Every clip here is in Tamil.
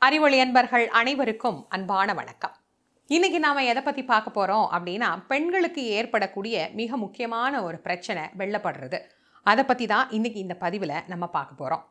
அறிவொளி அன்பர்கள் அனைவருக்கும் அன்பான வணக்கம் இன்னைக்கு நாம எதை பத்தி பார்க்க போறோம் அப்படின்னா பெண்களுக்கு ஏற்படக்கூடிய மிக முக்கியமான ஒரு பிரச்சனை வெள்ளப்படுறது அதை பத்தி தான் இன்னைக்கு இந்த பதிவில் நம்ம பார்க்க போறோம்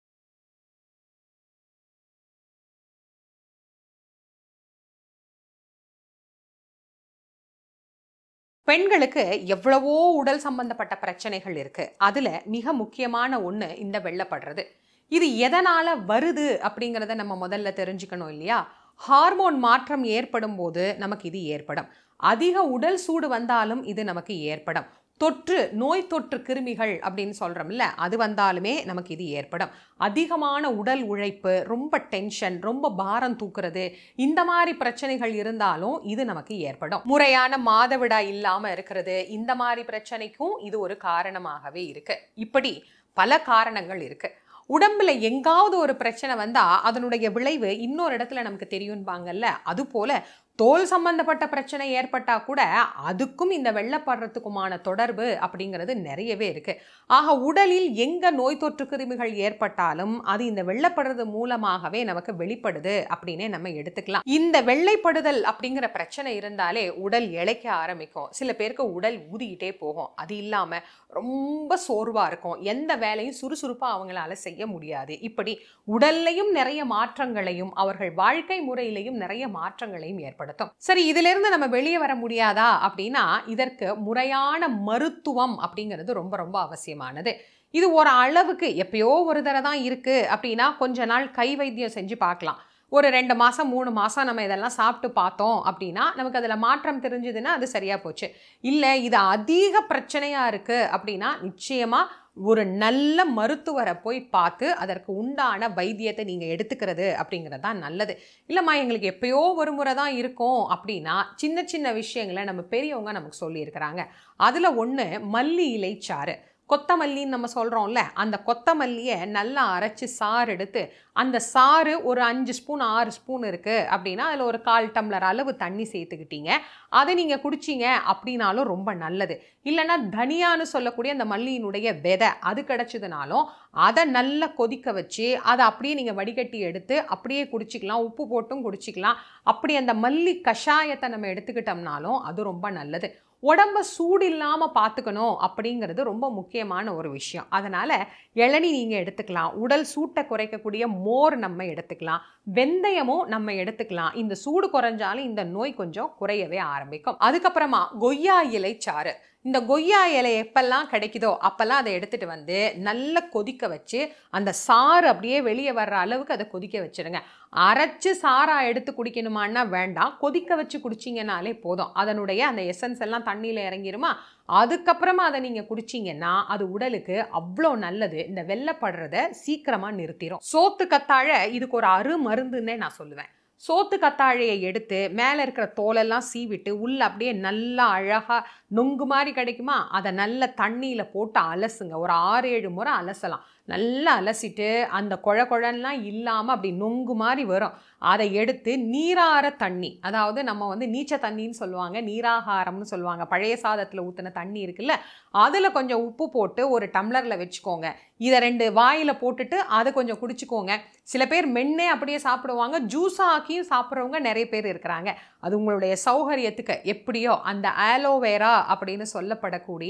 பெண்களுக்கு எவ்வளவோ உடல் சம்பந்தப்பட்ட பிரச்சனைகள் இருக்கு அதுல மிக முக்கியமான ஒன்று இந்த வெள்ளப்படுறது இது எதனால வருது அப்படிங்கிறத நம்ம முதல்ல தெரிஞ்சுக்கணும் இல்லையா ஹார்மோன் மாற்றம் ஏற்படும் போது நமக்கு இது ஏற்படும் அதிக உடல் சூடு வந்தாலும் இது நமக்கு ஏற்படும் தொற்று நோய் தொற்று கிருமிகள் அப்படின்னு சொல்கிறோம்ல அது வந்தாலுமே நமக்கு இது ஏற்படும் அதிகமான உடல் உழைப்பு ரொம்ப டென்ஷன் ரொம்ப பாரம் தூக்குறது இந்த மாதிரி பிரச்சனைகள் இருந்தாலும் இது நமக்கு ஏற்படும் முறையான மாதவிடா இல்லாமல் இருக்கிறது இந்த மாதிரி பிரச்சனைக்கும் இது ஒரு காரணமாகவே இருக்கு இப்படி பல காரணங்கள் இருக்கு உடம்புல எங்காவது ஒரு பிரச்சனை வந்தா அதனுடைய விளைவு இன்னொரு இடத்துல நமக்கு தெரியும்பாங்கல்ல அது போல தோல் சம்பந்தப்பட்ட பிரச்சனை ஏற்பட்டா கூட அதுக்கும் இந்த வெள்ளப்படுறதுக்குமான தொடர்பு அப்படிங்கிறது நிறையவே இருக்கு ஆக உடலில் எங்க நோய் தொற்று கிருமிகள் ஏற்பட்டாலும் அது இந்த வெள்ளப்படுறது மூலமாகவே நமக்கு வெளிப்படுது அப்படின்னே நம்ம எடுத்துக்கலாம் இந்த வெள்ளைப்படுதல் அப்படிங்கிற பிரச்சனை இருந்தாலே உடல் இழைக்க ஆரம்பிக்கும் சில பேருக்கு உடல் ஊதிக்கிட்டே போகும் அது இல்லாம ரொம்ப சோர்வா இருக்கும் எந்த வேலையும் சுறுசுறுப்பா அவங்களால செய்ய முடியாது இப்படி உடல்லையும் நிறைய மாற்றங்களையும் அவர்கள் வாழ்க்கை முறையிலையும் நிறைய மாற்றங்களையும் ஏற்படுத்தும் சரி இதுல இருந்து நம்ம வெளியே வர முடியாதா அப்படின்னா இதற்கு முறையான மருத்துவம் அப்படிங்கிறது ரொம்ப ரொம்ப அவசியமானது இது ஒரு அளவுக்கு எப்பயோ ஒரு தடவை தான் இருக்கு அப்படின்னா கொஞ்ச நாள் கை வைத்தியம் செஞ்சு பார்க்கலாம் ஒரு ரெண்டு மாதம் மூணு மாதம் நம்ம இதெல்லாம் சாப்பிட்டு பார்த்தோம் அப்படின்னா நமக்கு அதில் மாற்றம் தெரிஞ்சுதுன்னா அது சரியாக போச்சு இல்லை இது அதிக பிரச்சனையாக இருக்குது அப்படின்னா நிச்சயமாக ஒரு நல்ல மருத்துவரை போய் பார்த்து அதற்கு உண்டான வைத்தியத்தை நீங்கள் எடுத்துக்கிறது அப்படிங்கிறது தான் நல்லது இல்லைம்மா எங்களுக்கு எப்பயோ ஒரு முறை தான் இருக்கும் அப்படின்னா சின்ன சின்ன விஷயங்களை நம்ம பெரியவங்க நமக்கு சொல்லியிருக்கிறாங்க அதில் ஒன்று மல்லி இலை சாறு கொத்தமல்லின்னு நம்ம சொல்கிறோம்ல அந்த கொத்தமல்லியை நல்லா அரைச்சி சாறு எடுத்து அந்த சாறு ஒரு அஞ்சு ஸ்பூன் ஆறு ஸ்பூன் இருக்குது அப்படின்னா அதில் ஒரு கால் டம்ளர் அளவு தண்ணி சேர்த்துக்கிட்டீங்க அதை நீங்கள் குடிச்சிங்க அப்படின்னாலும் ரொம்ப நல்லது இல்லைன்னா தனியான்னு சொல்லக்கூடிய அந்த மல்லியினுடைய விதை அது கிடச்சிதுனாலும் அதை நல்லா கொதிக்க வச்சு அதை அப்படியே நீங்கள் வடிகட்டி எடுத்து அப்படியே குடிச்சிக்கலாம் உப்பு போட்டும் குடிச்சிக்கலாம் அப்படி அந்த மல்லி கஷாயத்தை நம்ம எடுத்துக்கிட்டோம்னாலும் அது ரொம்ப நல்லது உடம்ப சூடு இல்லாமல் பார்த்துக்கணும் அப்படிங்கிறது ரொம்ப முக்கியமான ஒரு விஷயம் அதனால் இளநி நீங்கள் எடுத்துக்கலாம் உடல் சூட்டை குறைக்கக்கூடிய மோர் நம்ம எடுத்துக்கலாம் வெந்தயமும் நம்ம எடுத்துக்கலாம் இந்த சூடு குறைஞ்சாலும் இந்த நோய் கொஞ்சம் குறையவே ஆரம்பிக்கும் அதுக்கப்புறமா கொய்யா இலை சாறு இந்த கொய்யா இலை எப்பெல்லாம் கிடைக்குதோ அப்பெல்லாம் அதை எடுத்துட்டு வந்து நல்லா கொதிக்க வச்சு அந்த சாறு அப்படியே வெளியே வர்ற அளவுக்கு அதை கொதிக்க வச்சிருங்க அரைச்சு சாரா எடுத்து குடிக்கணுமான்னா வேண்டாம் கொதிக்க வச்சு குடிச்சிங்கனாலே போதும் அதனுடைய அந்த எசன்ஸ் எல்லாம் தண்ணியில் இறங்கிருமா அதுக்கப்புறமா அதை நீங்கள் குடிச்சிங்கன்னா அது உடலுக்கு அவ்வளோ நல்லது இந்த வெள்ளப்படுறத சீக்கிரமாக நிறுத்திடும் சோத்து கத்தாழை இதுக்கு ஒரு அரு மருந்துன்னே நான் சொல்லுவேன் சோத்து கத்தாழையை எடுத்து மேலே இருக்கிற தோலெல்லாம் சீவிட்டு உள்ள அப்படியே நல்லா அழகாக நொங்கு மாதிரி கிடைக்குமா அதை நல்ல தண்ணியில் போட்டு அலசுங்க ஒரு ஆறு ஏழு முறை அலசலாம் நல்லா அலசிட்டு அந்த குழ குழன்லாம் இல்லாமல் அப்படி நொங்கு மாதிரி வரும் அதை எடுத்து நீரார தண்ணி அதாவது நம்ம வந்து நீச்ச தண்ணின்னு சொல்லுவாங்க நீராகாரம்னு சொல்லுவாங்க பழைய சாதத்தில் ஊற்றின தண்ணி இருக்குல்ல அதில் கொஞ்சம் உப்பு போட்டு ஒரு டம்ளரில் வச்சுக்கோங்க இதை ரெண்டு வாயில் போட்டுட்டு அதை கொஞ்சம் குடிச்சுக்கோங்க சில பேர் மென்னே அப்படியே சாப்பிடுவாங்க ஜூஸாக ஆக்கியும் சாப்பிட்றவங்க நிறைய பேர் இருக்கிறாங்க அது உங்களுடைய சௌகரியத்துக்கு எப்படியோ அந்த ஆலோவேரா அப்படின்னு சொல்லப்படக்கூடிய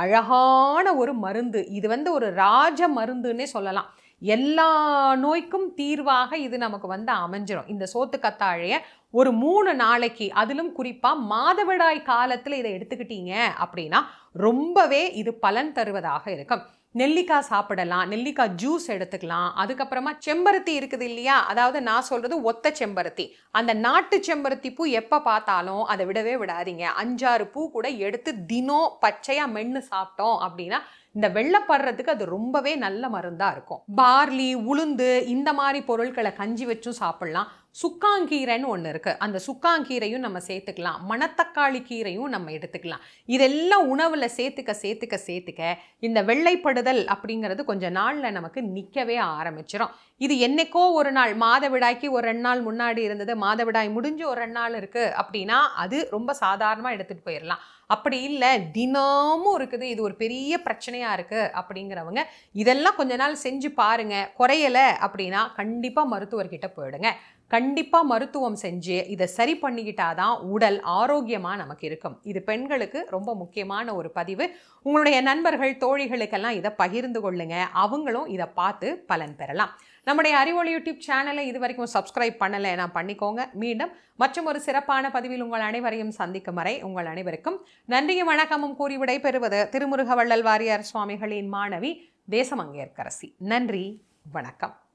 அழகான ஒரு மருந்து இது வந்து ஒரு ராஜ மருந்துன்னே சொல்லலாம் எல்லா நோய்க்கும் தீர்வாக இது நமக்கு வந்து அமைஞ்சிரும் இந்த சோத்து கத்தாழைய ஒரு மூணு நாளைக்கு அதிலும் குறிப்பாக மாதவிடாய் காலத்தில் இதை எடுத்துக்கிட்டீங்க அப்படின்னா ரொம்பவே இது பலன் தருவதாக இருக்கும் நெல்லிக்காய் சாப்பிடலாம் நெல்லிக்காய் ஜூஸ் எடுத்துக்கலாம் அதுக்கப்புறமா செம்பருத்தி இருக்குது இல்லையா அதாவது நான் சொல்றது ஒத்த செம்பருத்தி அந்த நாட்டு செம்பருத்தி பூ எப்போ பார்த்தாலும் அதை விடவே விடாதீங்க அஞ்சாறு பூ கூட எடுத்து தினம் பச்சையாக மென்று சாப்பிட்டோம் அப்படின்னா இந்த வெள்ளப்படுறதுக்கு அது ரொம்பவே நல்ல மருந்தாக இருக்கும் பார்லி உளுந்து இந்த மாதிரி பொருட்களை கஞ்சி வச்சும் சாப்பிடலாம் சுக்காங்கீரைன்னு ஒன்று இருக்குது அந்த சுக்காங்கீரையும் நம்ம சேர்த்துக்கலாம் மணத்தக்காளி கீரையும் நம்ம எடுத்துக்கலாம் இதெல்லாம் உணவில் சேர்த்துக்க சேர்த்துக்க சேர்த்துக்க இந்த வெள்ளைப்படுதல் அப்படிங்கிறது கொஞ்ச நாளில் நமக்கு நிற்கவே ஆரம்பிச்சிடும் இது என்னைக்கோ ஒரு நாள் மாதவிடாய்க்கு ஒரு ரெண்டு நாள் முன்னாடி இருந்தது மாதவிடாய் முடிஞ்சு ஒரு ரெண்டு நாள் இருக்குது அப்படின்னா அது ரொம்ப சாதாரணமாக எடுத்துகிட்டு போயிடலாம் அப்படி இல்லை தினமும் இருக்குது இது ஒரு பெரிய பிரச்சனையாக இருக்குது அப்படிங்கிறவங்க இதெல்லாம் கொஞ்ச நாள் செஞ்சு பாருங்க குறையலை அப்படின்னா கண்டிப்பாக மருத்துவர்கிட்ட போயிடுங்க கண்டிப்பாக மருத்துவம் செஞ்சு இதை சரி பண்ணிக்கிட்டாதான் உடல் ஆரோக்கியமாக நமக்கு இருக்கும் இது பெண்களுக்கு ரொம்ப முக்கியமான ஒரு பதிவு உங்களுடைய நண்பர்கள் தோழிகளுக்கெல்லாம் இதை பகிர்ந்து கொள்ளுங்க அவங்களும் இதை பார்த்து பலன் பெறலாம் நம்முடைய அறிவொளி யூடியூப் சேனலை இது வரைக்கும் சப்ஸ்கிரைப் பண்ணலைன்னா பண்ணிக்கோங்க மீண்டும் மற்றும் ஒரு சிறப்பான பதிவில் உங்கள் அனைவரையும் சந்திக்கும் வரை உங்கள் அனைவருக்கும் நன்றியும் வணக்கமும் கூறி விடைபெறுவது திருமுருகவள்ளல் வாரியார் சுவாமிகளின் மாணவி தேசமங்கேற்கரசி நன்றி வணக்கம்